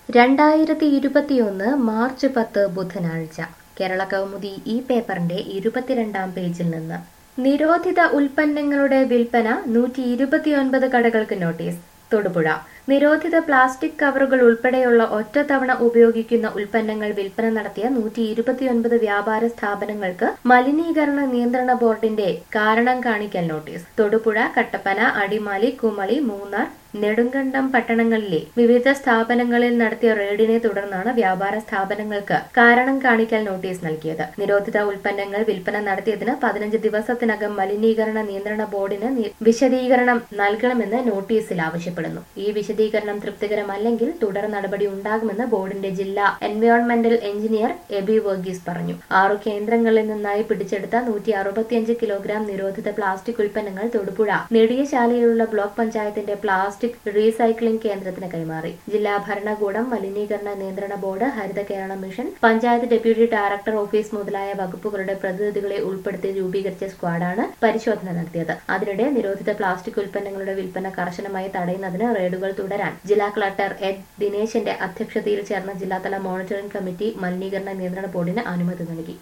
രണ്ടായിരത്തി ഇരുപത്തിയൊന്ന് മാർച്ച് പത്ത് ബുധനാഴ്ച കേരള കൗമുദി ഈ പേപ്പറിന്റെ ഇരുപത്തിരണ്ടാം പേജിൽ നിന്ന് നിരോധിത ഉൽപ്പന്നങ്ങളുടെ വിൽപ്പന നൂറ്റി ഇരുപത്തിയൊൻപത് കടകൾക്ക് നോട്ടീസ് തൊടുപുഴ നിരോധിത പ്ലാസ്റ്റിക് കവറുകൾ ഉൾപ്പെടെയുള്ള ഒറ്റത്തവണ ഉപയോഗിക്കുന്ന ഉൽപ്പന്നങ്ങൾ വിൽപ്പന നടത്തിയ നൂറ്റി ഇരുപത്തിയൊൻപത് വ്യാപാര സ്ഥാപനങ്ങൾക്ക് മലിനീകരണ നിയന്ത്രണ ബോർഡിന്റെ കാരണം കാണിക്കൽ നോട്ടീസ് തൊടുപുഴ കട്ടപ്പന അടിമാലി കുമളി മൂന്നാർ നെടുങ്കണ്ടം പട്ടണങ്ങളിലെ വിവിധ സ്ഥാപനങ്ങളിൽ നടത്തിയ റെയ്ഡിനെ തുടർന്നാണ് വ്യാപാര സ്ഥാപനങ്ങൾക്ക് കാരണം കാണിക്കൽ നോട്ടീസ് നൽകിയത് നിരോധിത ഉൽപ്പന്നങ്ങൾ വിൽപ്പന നടത്തിയതിന് പതിനഞ്ച് ദിവസത്തിനകം മലിനീകരണ നിയന്ത്രണ ബോർഡിന് നി- വിശദീകരണം നൽകണമെന്ന് നോട്ടീസിൽ ആവശ്യപ്പെടുന്നു ഈ വിശദീകരണം തൃപ്തികരമല്ലെങ്കിൽ തുടർ നടപടി ഉണ്ടാകുമെന്ന് ബോർഡിന്റെ ജില്ലാ എൻവയോൺമെന്റൽ എഞ്ചിനീയർ എബി വർഗീസ് പറഞ്ഞു ആറു കേന്ദ്രങ്ങളിൽ നിന്നായി പിടിച്ചെടുത്ത നൂറ്റി അറുപത്തിയഞ്ച് കിലോഗ്രാം നിരോധിത പ്ലാസ്റ്റിക് ഉൽപ്പന്നങ്ങൾ തൊടുപുഴ നെടിയശാലയിലുള്ള ബ്ലോക്ക് പഞ്ചായത്തിന്റെ പ്ലാസ്റ്റിക് റീസൈക്ലിംഗ് കേന്ദ്രത്തിന് കൈമാറി ജില്ലാ ഭരണകൂടം മലിനീകരണ നിയന്ത്രണ board Haritha Kerala mission panchayat deputy director office മുതലായ വകുപ്പുകളുടെ പ്രതിനിധികളെ ഉൾപ്പെടുത്തി രൂപീകരിച്ച സ്ക്വാഡാണ് പരിശോധന നടത്തിയത് അതിനിടെ നിരോധിത പ്ലാസ്റ്റിക് ഉൽപ്പന്നങ്ങളുടെ വിൽപ്പന കർശനമായി തടയുന്നതിന് റെയ്ഡുകൾ തുടരാൻ ജില്ലാ കളക്ടർ എഡ് ദിനേശിന്റെ അധ്യക്ഷതയിൽ ചേർന്ന ജില്ലാതല മോണിറ്ററിംഗ് കമ്മിറ്റി മലിനീകരണ നിയന്ത്രണ ബോർഡിന് അനുമതി നൽകി